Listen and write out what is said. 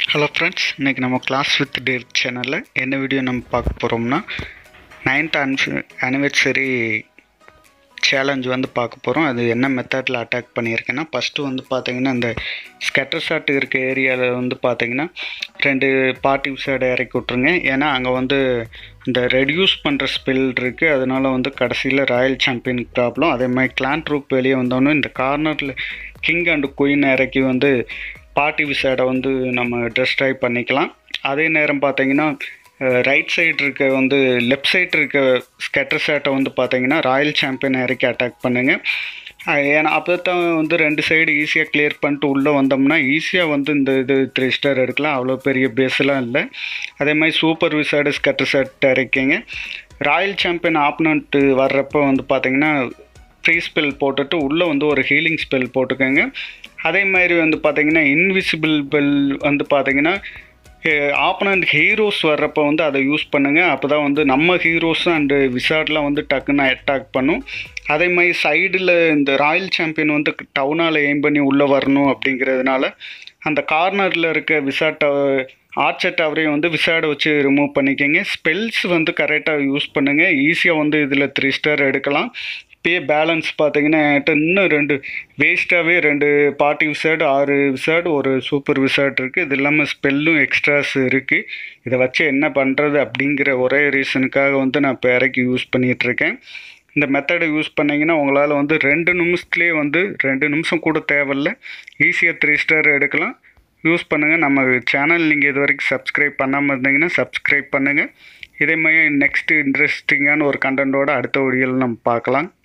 hello friends இன்றைக்கி நம்ம class with dare சேனலில் என்ன வீடியோ நம்ம பார்க்க போகிறோம்னா நைன்த் அன் அனிவர்சரி சேலஞ்ச் வந்து பார்க்க போகிறோம் அது என்ன மெத்தடில் அட்டாக் பண்ணியிருக்கேன்னா ஃபஸ்ட்டு வந்து பார்த்தீங்கன்னா இந்த ஸ்கெட்டர் ஷாட் இருக்க ஏரியாவில் வந்து பார்த்தீங்கன்னா ரெண்டு பார்ட்டி சைடு இறக்கி விட்ருங்க ஏன்னா அங்கே வந்து இந்த ரெடியூஸ் பண்ணுற ஸ்பெல் இருக்குது அதனால வந்து கடைசியில் ராயல் சாம்பியன் ப்ராப்ளம் அதே மாதிரி கிளான் ட்ரூப் வெளியே வந்தோன்னே இந்த கார்னரில் கிங் அண்ட் குயின் இறக்கி வந்து பார்ட்டி விசைடை வந்து நம்ம டெஸ்ட்ராய் பண்ணிக்கலாம் அதே நேரம் பார்த்தீங்கன்னா ரைட் சைடு இருக்க வந்து லெஃப்ட் சைடு இருக்க ஸ்கெட்டர் ஷாட்டை வந்து பார்த்தீங்கன்னா ராயல் சாம்பியன் இறக்கி அட்டாக் பண்ணுங்க அஹ் ஏன்னா அப்போ தான் வந்து ரெண்டு சைடு ஈஸியாக கிளியர் பண்ணிட்டு உள்ளே வந்தோம்னா ஈஸியாக வந்து இந்த இது த்ரீ ஸ்டார் எடுக்கலாம் அவ்வளோ பெரிய பேஸ்லாம் இல்லை அதே மாதிரி சூப்பர் விசாடு ஸ்கெட்டர் ஷாட் இறக்கிங்க ராயல் சாம்பியன் ஆப்னண்ட்டு வர்றப்போ வந்து பார்த்தீங்கன்னா ஃப்ரீ ஸ்பெல் போட்டுட்டு உள்ளே வந்து ஒரு ஹீலிங் ஸ்பெல் போட்டுக்கோங்க அதே மாதிரி வந்து பார்த்தீங்கன்னா இன்விசிபிள் பெல் வந்து பார்த்தீங்கன்னா ஆப்பனண்ட் ஹீரோஸ் வர்றப்போ வந்து அதை யூஸ் பண்ணுங்கள் அப்போ தான் வந்து நம்ம ஹீரோஸ் அண்டு விசார்ட்லாம் வந்து டக்குன்னு அட்டாக் பண்ணும் அதே மாதிரி சைடில் இந்த ராயல் சாம்பியன் வந்து டவுனால் எய்ம் பண்ணி உள்ளே வரணும் அப்படிங்கிறதுனால அந்த கார்னரில் இருக்க விசாட்டை ஆர்ச்சர் டவரையும் வந்து விசாடை வச்சு ரிமூவ் பண்ணிக்கோங்க ஸ்பெல்ஸ் வந்து கரெக்டாக யூஸ் பண்ணுங்கள் ஈஸியாக வந்து இதில் த்ரீ ஸ்டார் எடுக்கலாம் இப்பயே பேலன்ஸ் பார்த்தீங்கன்னா என்கிட்ட இன்னும் ரெண்டு வேஸ்ட்டாகவே ரெண்டு பார்ட்டி விசார்டு ஆறு விசார்டு ஒரு சூப்பர் விசார்டு இருக்குது இது இல்லாமல் ஸ்பெல்லும் எக்ஸ்ட்ராஸ் இருக்குது இதை வச்சு என்ன பண்ணுறது அப்படிங்கிற ஒரே ரீசனுக்காக வந்து நான் இப்போ இறக்கி யூஸ் பண்ணிகிட்ருக்கேன் இந்த மெத்தடை யூஸ் பண்ணிங்கன்னா உங்களால் வந்து ரெண்டு நிமிஷத்துலேயே வந்து ரெண்டு நிமிஷம் கூட தேவையில்ல ஈஸியாக த்ரீ ஸ்டார் எடுக்கலாம் யூஸ் பண்ணுங்கள் நம்ம சேனல் நீங்கள் இது வரைக்கும் சப்ஸ்கிரைப் பண்ணாமல் இருந்தீங்கன்னா சப்ஸ்கிரைப் பண்ணுங்கள் இதே மாதிரி நெக்ஸ்ட் இன்ட்ரெஸ்டிங்கான ஒரு கண்டென்ட்டோட அடுத்த வீடியோவில் நம்ம பார்க்கலாம்